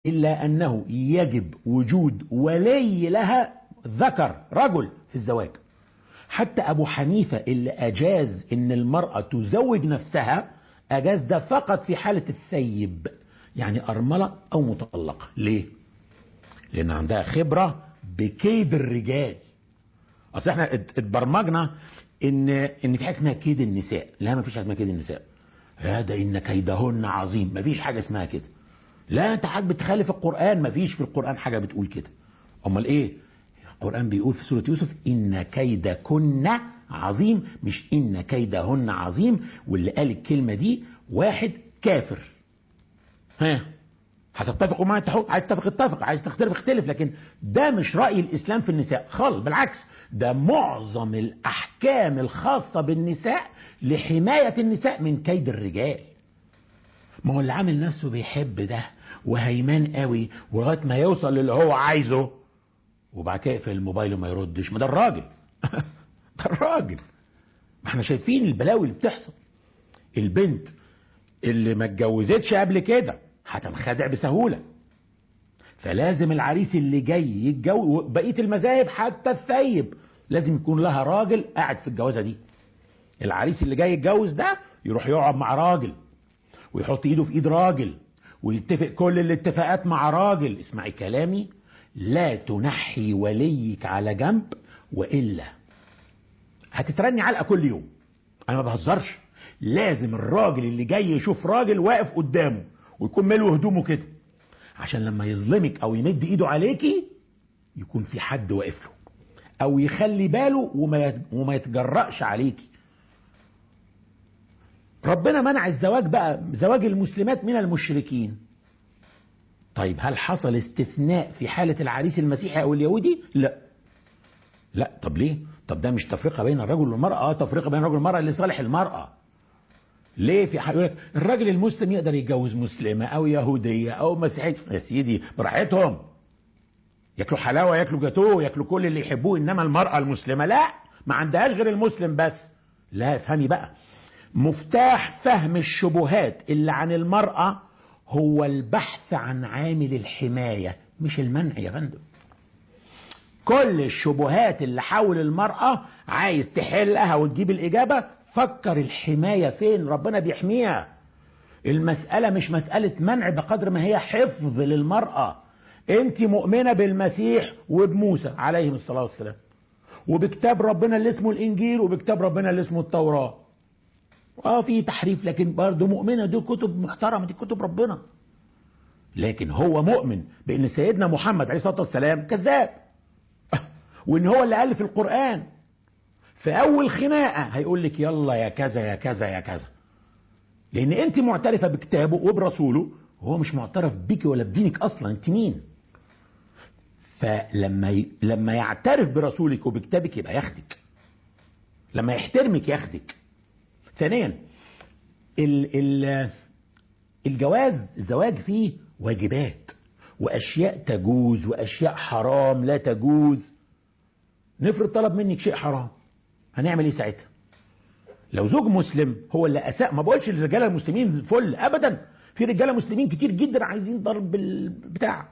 إلا أنه يجب وجود ولي لها ذكر رجل في الزواج حتى أبو حنيفة اللي أجاز إن المرأة تزوج نفسها أجاز ده فقط في حالة السيب يعني أرملة أو مطلقة ليه؟ لأن عندها خبرة بكيد الرجال أصل احنا اتبرمجنا إن إن في حاجة اسمها كيد النساء لا ما فيش حاجة اسمها كيد النساء هذا إن كيدهن عظيم ما فيش حاجة اسمها كده لا انت حاجة بتخالف القرآن ما فيش في القرآن حاجة بتقول كده امال ايه القرآن بيقول في سورة يوسف إن كيدكن عظيم مش إن كيدهن عظيم واللي قال الكلمة دي واحد كافر ها هتتفقوا معايا اتفق عايز تتفق اتفق عايز تختلف اختلف لكن ده مش رأي الإسلام في النساء خالص بالعكس ده معظم الأحكام الخاصة بالنساء لحماية النساء من كيد الرجال ما هو اللي عامل نفسه بيحب ده وهيمان قوي ولغايه ما يوصل للي هو عايزه وبعد كده يقفل الموبايل وما يردش ما ده الراجل ده الراجل ما احنا شايفين البلاوي اللي بتحصل البنت اللي ما اتجوزتش قبل كده هتنخدع بسهوله فلازم العريس اللي جاي يتجوز بقيه المذاهب حتى الثيب لازم يكون لها راجل قاعد في الجوازه دي العريس اللي جاي يتجوز ده يروح يقعد مع راجل ويحط ايده في ايد راجل ويتفق كل الاتفاقات مع راجل اسمعي كلامي لا تنحي وليك على جنب والا هتترني علقه كل يوم انا ما بهزرش لازم الراجل اللي جاي يشوف راجل واقف قدامه ويكون ملو هدومه كده عشان لما يظلمك او يمد ايده عليكي يكون في حد واقف له او يخلي باله وما وما يتجرأش عليكي ربنا منع الزواج بقى زواج المسلمات من المشركين طيب هل حصل استثناء في حالة العريس المسيحي أو اليهودي لا لا طب ليه طب ده مش تفرقة بين الرجل والمرأة اه تفرقة بين الرجل والمرأة لصالح المرأة ليه في حاجة الراجل المسلم يقدر يتجوز مسلمة أو يهودية أو مسيحية يا سيدي براحتهم ياكلوا حلاوة ياكلوا جاتوه ياكلوا كل اللي يحبوه إنما المرأة المسلمة لا ما عندهاش غير المسلم بس لا افهمي بقى مفتاح فهم الشبهات اللي عن المرأة هو البحث عن عامل الحماية مش المنع يا فندم كل الشبهات اللي حول المرأة عايز تحلها وتجيب الإجابة فكر الحماية فين ربنا بيحميها المسألة مش مسألة منع بقدر ما هي حفظ للمرأة انت مؤمنة بالمسيح وبموسى عليهم الصلاة والسلام وبكتاب ربنا اللي اسمه الإنجيل وبكتاب ربنا اللي اسمه التوراة اه في تحريف لكن برضه مؤمنه دي كتب محترمه دي كتب ربنا لكن هو مؤمن بان سيدنا محمد عليه الصلاه والسلام كذاب وان هو اللي الف القران في اول خناقه هيقول لك يلا يا كذا يا كذا يا كذا لان انت معترفه بكتابه وبرسوله وهو مش معترف بيك ولا بدينك اصلا انت مين فلما ي... لما يعترف برسولك وبكتابك يبقى ياخدك لما يحترمك ياخدك ثانيا ال ال الجواز الزواج فيه واجبات واشياء تجوز واشياء حرام لا تجوز نفرض طلب منك شيء حرام هنعمل ايه ساعتها لو زوج مسلم هو اللي اساء ما بقولش الرجاله المسلمين فل ابدا في رجاله مسلمين كتير جدا عايزين ضرب البتاع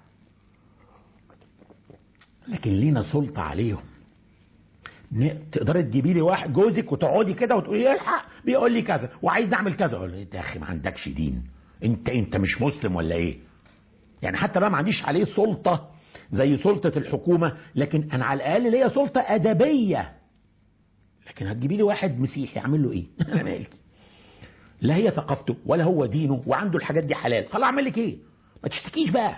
لكن لينا سلطه عليهم تقدري تجيبي لي واحد جوزك وتقعدي كده وتقولي الحق بيقول لي كذا وعايز نعمل كذا اقول له يا اخي ما عندكش دين انت انت مش مسلم ولا ايه يعني حتى لو ما عنديش عليه سلطه زي سلطه الحكومه لكن انا على الاقل ليا سلطه ادبيه لكن هتجيبي لي واحد مسيحي اعمل له ايه انا مالي لا هي ثقافته ولا هو دينه وعنده الحاجات دي حلال خلاص اعمل لك ايه ما تشتكيش بقى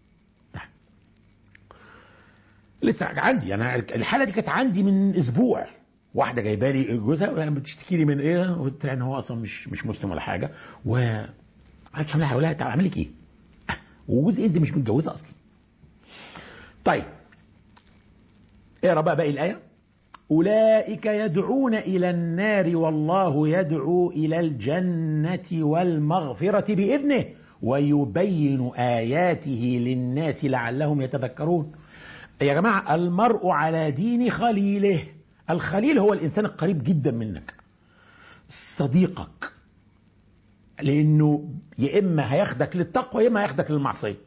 لسه عندي انا الحاله دي كانت عندي من اسبوع واحده جايبه لي جوزها انا بتشتكي لي من ايه قلت لها ان هو اصلا مش مش مسلم ولا حاجه و عايز اعمل لها تعالى اعمل لك ايه وجوز انت مش متجوزه اصلا طيب اقرا بقى باقي الايه اولئك يدعون الى النار والله يدعو الى الجنه والمغفره باذنه ويبين اياته للناس لعلهم يتذكرون يا جماعة المرء على دين خليله الخليل هو الإنسان القريب جدا منك صديقك لأنه يا إما هياخدك للتقوى يا إما هياخدك للمعصية